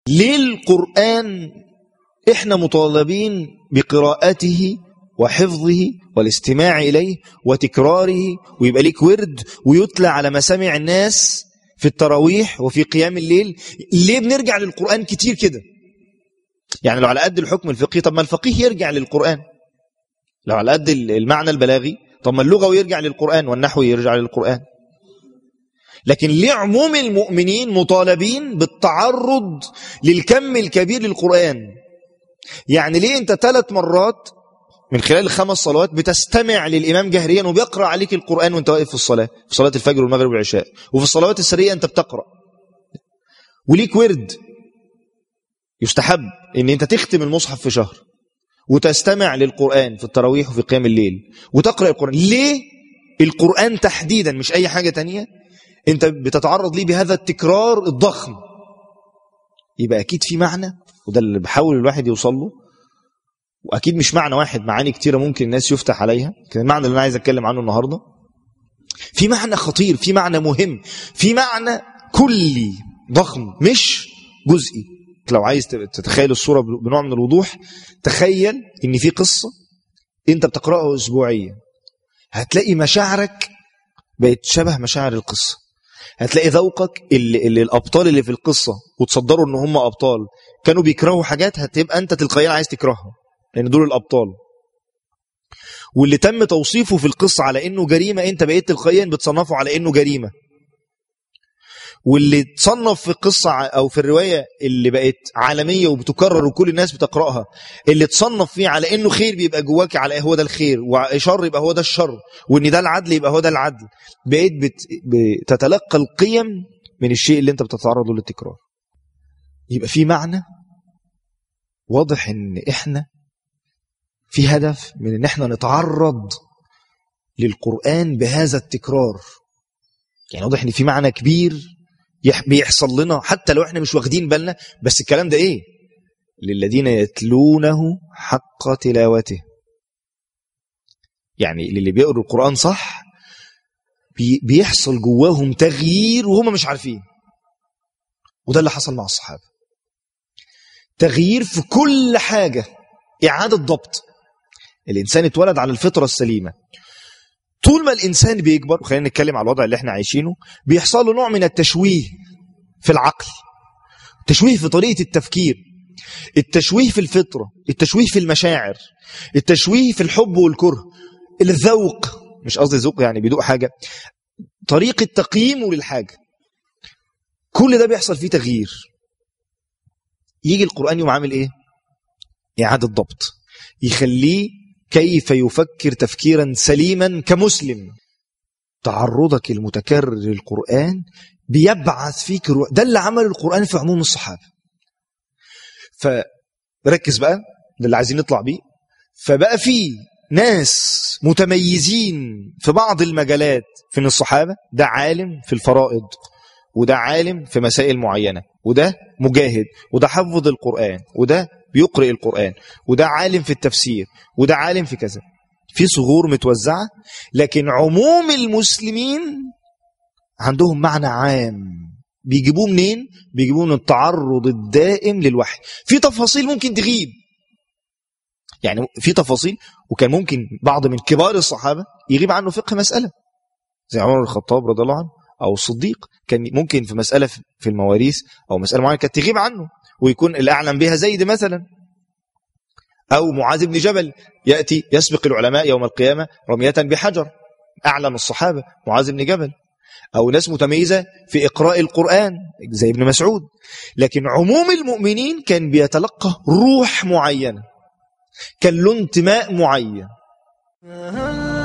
ليه القرآن احنا مطالبين بقراءته وحفظه والاستماع إليه وتكراره ويبقى ليك ورد ويتلى على مسامع الناس في التراويح وفي قيام الليل ليه بنرجع للقرآن كتير كده يعني لو على قد الحكم الفقهي طب ما الفقيه يرجع للقرآن لو على قد المعنى البلاغي طب ما اللغوي يرجع للقرآن والنحو يرجع للقرآن لكن ليه عموم المؤمنين مطالبين بالتعرض للكم الكبير للقرآن يعني ليه انت ثلاث مرات من خلال الخمس صلوات بتستمع للإمام جهريا وبيقرأ عليك القرآن وانت واقف في الصلاة في صلاة الفجر والمغرب والعشاء وفي الصلوات السرية انت بتقرأ وليك ورد يستحب ان انت تختم المصحف في شهر وتستمع للقرآن في التراويح وفي قيام الليل وتقرأ القرآن ليه القرآن تحديدا مش أي حاجة تانية انت بتتعرض ليه بهذا التكرار الضخم يبقى أكيد في معنى وده اللي بحاول الواحد يوصل له واكيد مش معنى واحد معاني كتيره ممكن الناس يفتح عليها كان المعنى اللي انا عايز اتكلم عنه النهارده في معنى خطير في معنى مهم في معنى كلي ضخم مش جزئي لو عايز تتخيل الصوره بنوع من الوضوح تخيل ان في قصه انت بتقراها اسبوعيا هتلاقي مشاعرك بقت شبه مشاعر القصه هتلاقي ذوقك اللي, اللي الابطال اللي في القصه وتصدروا ان هم ابطال كانوا بيكرهوا حاجات هتبقى انت تلقائيا عايز تكرهها لان دول الابطال واللي تم توصيفه في القصه على انه جريمه انت بقيت تلقائيا بتصنفه على انه جريمه واللي تصنف في القصه او في الروايه اللي بقت عالميه وبتكرر وكل الناس بتقراها اللي تصنف فيه على انه خير بيبقى جواك على هو ده الخير وشر يبقى هو ده الشر وان ده العدل يبقى هو ده العدل بقيت بت... بتتلقى القيم من الشيء اللي انت بتتعرض له للتكرار يبقى في معنى واضح ان احنا في هدف من ان احنا نتعرض للقرآن بهذا التكرار يعني واضح ان في معنى كبير بيحصل لنا حتى لو احنا مش واخدين بالنا بس الكلام ده ايه للذين يتلونه حق تلاوته يعني للي بيقروا القرآن صح بيحصل جواهم تغيير وهم مش عارفين وده اللي حصل مع الصحابة تغيير في كل حاجة إعادة ضبط الإنسان اتولد على الفطرة السليمة طول ما الإنسان بيكبر وخلينا نتكلم على الوضع اللي احنا عايشينه بيحصل له نوع من التشويه في العقل التشويه في طريقة التفكير التشويه في الفطرة التشويه في المشاعر التشويه في الحب والكره الذوق مش قصدي ذوق يعني بيدوق حاجة طريقة تقييمه للحاجة كل ده بيحصل فيه تغيير يجي القرآن يوم عامل ايه إعادة ضبط يخليه كيف يفكر تفكيرا سليما كمسلم تعرضك المتكرر للقرآن بيبعث فيك روح ده اللي عمل القرآن في عموم الصحابة فركز بقى ده اللي عايزين نطلع بيه فبقى في ناس متميزين في بعض المجالات في الصحابة ده عالم في الفرائض وده عالم في مسائل معينة وده مجاهد وده حفظ القرآن وده بيقرئ القرآن وده عالم في التفسير وده عالم في كذا في صغور متوزعة لكن عموم المسلمين عندهم معنى عام بيجيبوه منين بيجيبوه من التعرض الدائم للوحي في تفاصيل ممكن تغيب يعني في تفاصيل وكان ممكن بعض من كبار الصحابة يغيب عنه فقه مسألة زي عمر الخطاب رضي الله عنه أو الصديق كان ممكن في مسألة في المواريث أو مسألة معينة كانت تغيب عنه ويكون الأعلم بها زيد مثلا أو معاذ بن جبل يأتي يسبق العلماء يوم القيامة رمية بحجر أعلم الصحابة معاذ بن جبل أو ناس متميزة في إقراء القرآن زي ابن مسعود لكن عموم المؤمنين كان بيتلقى روح معينة كان له انتماء معين